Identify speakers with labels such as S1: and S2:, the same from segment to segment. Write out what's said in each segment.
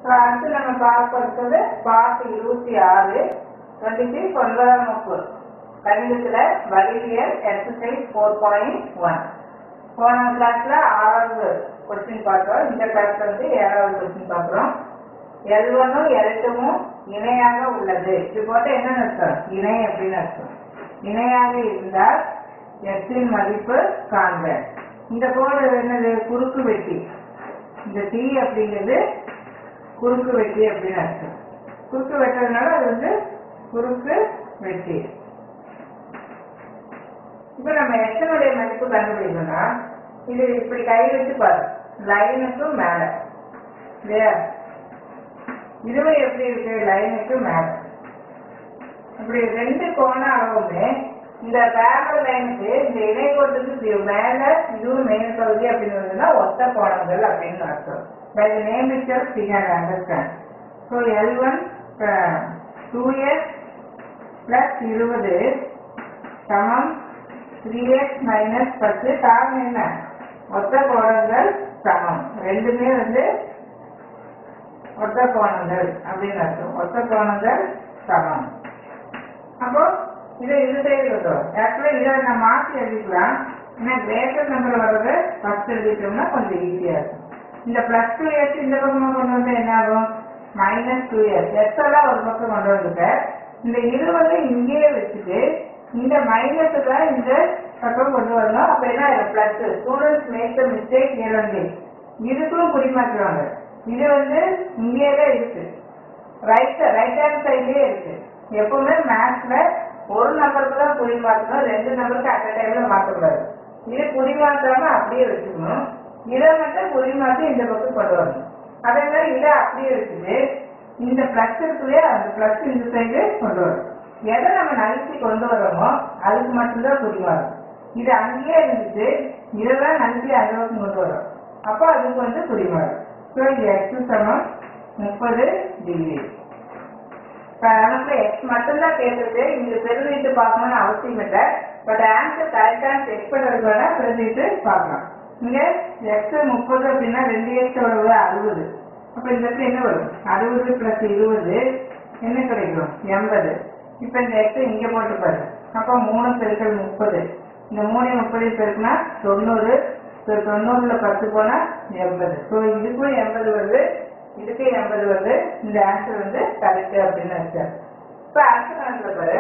S1: so அடுத்து நம்ம பார்க்க இருக்கிறது பாட்டு இருபத்தி ஆறு டுவெண்ட்டி சிக்ஸ் ஒன்பதாம் வகுப்பு கணிதத்துல வடிவியல் எக்ஸசைஸ் ஃபோர் பாயிண்ட் ஒன் போன கிளாஸ்ல ஆறாவது கொஸ்டின் பார்த்தோம் இந்த கிளாஸ்ல வந்து ஏழாவது கொஸ்டின் பார்க்குறோம் எல் ஒன்னும் எல் டூவும் இணையாக உள்ளது இது போட்டு என்ன அர்த்தம் இணை அப்படின்னு அர்த்தம் இணையாக இருந்தால் எக்ஸின் மதிப்பு காண்க இந்த கோடு என்னது குறுக்கு வெட்டி இந்த டி அப்படிங்கிறது குறுக்கு வெட்டி அப்படின்னு அர்த்தம் குறுக்கு வெட்டுறதுனால அது வந்து குறுக்கு வெட்டி இப்போ நம்ம எக்ஸனுடைய மதிப்பு கண்டுபிடிக்கணும்னா இது இப்படி கை வச்சு பாரு லைனுக்கும் மேல இல்லையா இதுவும் எப்படி இருக்கு லைனுக்கு மேல இப்படி ரெண்டு கோண அளவுமே இந்த பேரல் லைனுக்கு இந்த இணைக்கோட்டுக்கு மேல இதுவும் மெயின் பகுதி அப்படின்னு வந்ததுன்னா ஒத்த கோணங்கள் அப்படின்னு அர்த்தம் by the name itself we can understand so L one two X plus இருபது சமம் த்ரீ எக்ஸ் மைனஸ் பத்து காரணம் என்ன ஒத்த கோணங்கள் சமம் ரெண்டுமே வந்து ஒத்த கோணங்கள் அப்படின்னு அர்த்தம் ஒத்த கோணங்கள் சமம் அப்போ இதை இது சைடு வரும் ஆக்சுவலா இதை நம்ம மாற்றி எழுதிக்கலாம் ஏன்னா கிரேட்டர் நம்பர் வர்றது ஃபர்ஸ்ட் எழுதிட்டோம்னா கொஞ்சம் ஈஸியா இருக்கும் இந்த பிளஸ் டூ இயர்ஸ் இந்த பக்கமா கொண்டு வந்தா என்ன ஆகும் மைனஸ் டூ இயர்ஸ் எஸ் எல்லாம் ஒரு பக்கம் கொண்டு வந்துட்ட இந்த இருபது இங்கேயே வச்சுட்டு இந்த மைனஸ் தான் இந்த பக்கம் கொண்டு வரணும் அப்ப என்ன ஆயிடும் plus students make the mistake near இதுக்கும் குறிமாற்றுவாங்க இது வந்து இங்கேயே தான் இருக்கு ரைட் ரைட் ஹேண்ட் சைட்லயே இருக்கு எப்பவுமே மேத்ஸ்ல ஒரு நம்பருக்கு தான் குறி மாற்றணும் ரெண்டு நம்பருக்கு அட் டைம்ல மாற்றக்கூடாது இது குறி மாற்றாம அப்படியே வச்சுக்கணும் இதை மட்டும் குறி மாற்றி இந்த பக்கம் கொண்டு வரணும் அதே மாதிரி இதை அப்படியே வச்சுட்டு இந்த பிளஸ் இருக்குல்லையா அந்த பிளஸ் இந்த சைடு கொண்டு வரணும் எதை நம்ம நகர்த்தி கொண்டு வரோமோ அதுக்கு மட்டும்தான் குறி மாறும் இது அங்கேயே இருந்துச்சு இதெல்லாம் நகர்த்தி அந்த பக்கம் கொண்டு வரும் அப்போ அதுக்கு வந்து குறி மாறும் ஸோ இது எக்ஸ் சமம் முப்பது டிகிரி இப்போ நமக்கு எக்ஸ் மட்டும்தான் கேட்டது இங்க பெருவிட்டு பார்க்கணும்னு அவசியம் இல்லை பட் ஆன்சர் கரெக்டாக செக் பண்ணுறதுக்கு வேணா பெருவிட்டு பார்க்கலாம் இங்க எக்ஸ் முப்பது அப்படின்னா ரெண்டு எக்ஸ் எவ்வளவு அறுபது அப்போ இந்த இடத்துல என்ன வரும் அறுபது பிளஸ் இருபது என்ன கிடைக்கும் எண்பது இப்போ இந்த எக்ஸ் இங்க போட்டு பாரு அப்போ மூணு பெருக்கள் முப்பது இந்த மூணு முப்பது பெருக்குனா தொண்ணூறு ஸோ தொண்ணூறுல பத்து போனா எண்பது ஸோ இதுக்கும் எண்பது வருது இதுக்கு எண்பது வருது இந்த ஆன்சர் வந்து கரெக்ட் அப்படின்னு வச்சார் இப்போ அடுத்த கணக்குல பாரு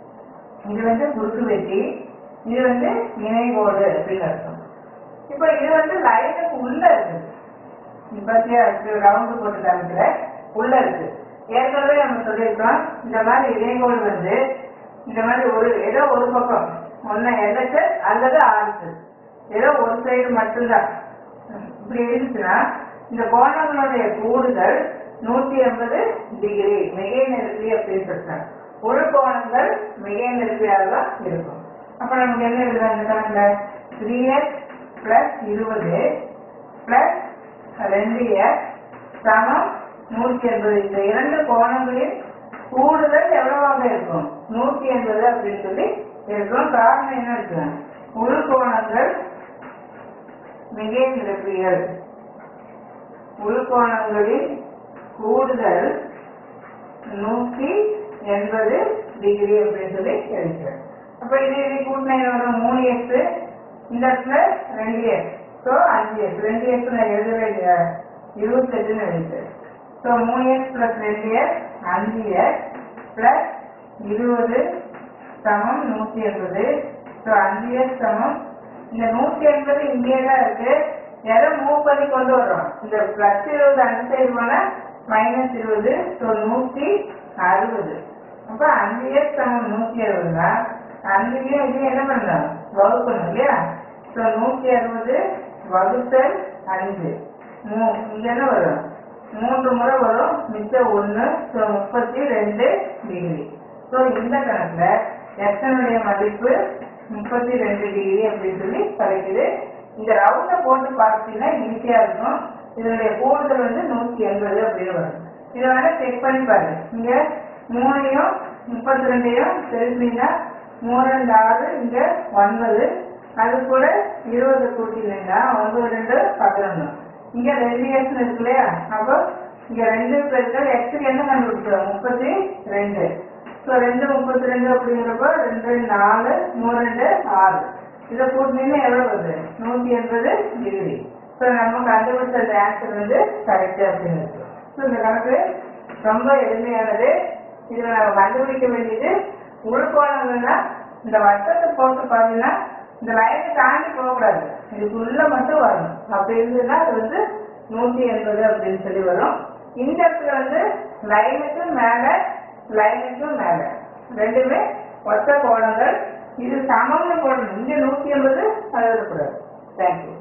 S1: இது வந்து குறுக்கு வெட்டி இது வந்து இணைகோடு அப்படின்னு அர்த்தம் இப்போ இது வந்து லைனுக்கு உள்ள இருக்கு நீ பாத்தியா ரவுண்டு போட்டு காமிக்கிற உள்ள இருக்கு ஏற்கனவே நம்ம சொல்லியிருக்கோம் இந்த மாதிரி இணைகோடு வந்து இந்த மாதிரி ஒரு ஏதோ ஒரு பக்கம் ஒன்னு எல்எஸ் அல்லது ஆர்எஸ் ஏதோ ஒரு சைடு மட்டும்தான் இப்படி இருந்துச்சுன்னா இந்த கோணங்களுடைய கூடுதல் நூத்தி எண்பது டிகிரி மிகை நெருக்கி அப்படின்னு சொல்றாங்க ஒரு கோணங்கள் மிகை நெருக்கியாக தான் இருக்கும் அப்ப நமக்கு என்ன எழுதுறாங்க இந்த கணக்குல த்ரீ எக்ஸ் பிளஸ் இருபது பிளஸ் ரெண்டு எக்ஸ் சமம் நூத்தி எண்பது இந்த இரண்டு கோணங்களின் கூடுதல் எவ்வளவாக இருக்கும் நூத்தி எண்பது அப்படின்னு சொல்லி இருக்கும் காரணம் என்ன இருக்கு உள் கோணங்கள் மிகை நிரப்பியல் உள்கோணங்களின் கூடுதல் நூத்தி எண்பது டிகிரி அப்படின்னு சொல்லி எழுதுறேன் அப்ப இது இது கூட்டினா வரும் மூணு எக்ஸ் இந்த இடத்துல ரெண்டு எக்ஸ் ஸோ அஞ்சு எக்ஸ் ரெண்டு எக்ஸ் நான் எழுதவே இல்லையா இருபத்தெட்டுன்னு எழுதுறேன் ஸோ மூணு எக்ஸ் பிளஸ் ரெண்டு எக்ஸ் அஞ்சு எக்ஸ் பிளஸ் இருபது சமம் நூத்தி எண்பது ஸோ அஞ்சு எக்ஸ் சமம் இந்த நூத்தி எண்பது இங்கேயே தான் இருக்கு எதை மூவ் பண்ணி கொண்டு வரோம் இந்த பிளஸ் இருபது அந்த சைடு போனா மைனஸ் இருபது ஸோ நூத்தி அறுபது அப்ப அஞ்சு இயர்ஸ் சமம் நூத்தி அறுபதுனா அஞ்சுலயும் இதையும் என்ன பண்ணலாம் வகுக்கணும் இல்லையா ஸோ நூத்தி அறுபது வகுத்தல் அஞ்சு மூ இங்க என்ன வரும் மூன்று முறை வரும் மிச்சம் ஒன்று ஸோ முப்பத்தி ரெண்டு டிகிரி ஸோ இந்த கணக்குல எத்தனுடைய மதிப்பு முப்பத்தி ரெண்டு டிகிரி அப்படின்னு சொல்லி கிடைக்குது இந்த ரவுண்ட போட்டு பார்த்தீங்கன்னா ஈஸியா இருக்கும் இதனுடைய கூடுதல் வந்து நூத்தி எண்பது அப்படின்னு வரும் இதை வேணா செக் பண்ணி பாருங்க இங்க மூணையும் முப்பத்தி ரெண்டையும் தெரிஞ்சீங்கன்னா மூணு ரெண்டு ஆறு இங்க ஒன்பது அது கூட இருபது கூட்டினீங்கன்னா ஒன்பது ரெண்டு பதினொன்று இங்க ரெண்டு எக்ஸ் இருக்கு இல்லையா அப்போ இங்க ரெண்டு பெருக்கள் எக்ஸுக்கு என்ன கண்டுபிடிச்சோம் முப்பத்தி ரெண்டு ஸோ ரெண்டு முப்பத்தி ரெண்டு அப்படிங்கிறப்போ ரெண்டு நாலு மூணு ரெண்டு ஆறு இதை கூட்டினீங்கன்னா எவ்வளோ வருது நூற்றி எண்பது டிகிரி ஸோ நம்ம கண்டுபிடிச்ச ஆன்சர் வந்து கரெக்டு அப்படின்னு இருக்கு ஸோ இந்த கணக்கு ரொம்ப எளிமையானது இதில் நம்ம கண்டுபிடிக்க வேண்டியது உள்கோணங்கள்னா இந்த வட்டத்தை போட்டு பார்த்தீங்கன்னா இந்த லைனை தாண்டி போகக்கூடாது இதுக்குள்ள மட்டும் வரணும் அப்படி இருந்ததுன்னா அது வந்து நூற்றி எண்பது அப்படின்னு சொல்லி வரும் இந்த இடத்துல வந்து லைனுக்கு மேலே லைனுக்கு மேலே ரெண்டுமே ஒத்த கோணங்கள் இது சமம்னு போடணும் இங்கே நூற்றி எண்பது அது இருக்கக்கூடாது தேங்க்யூ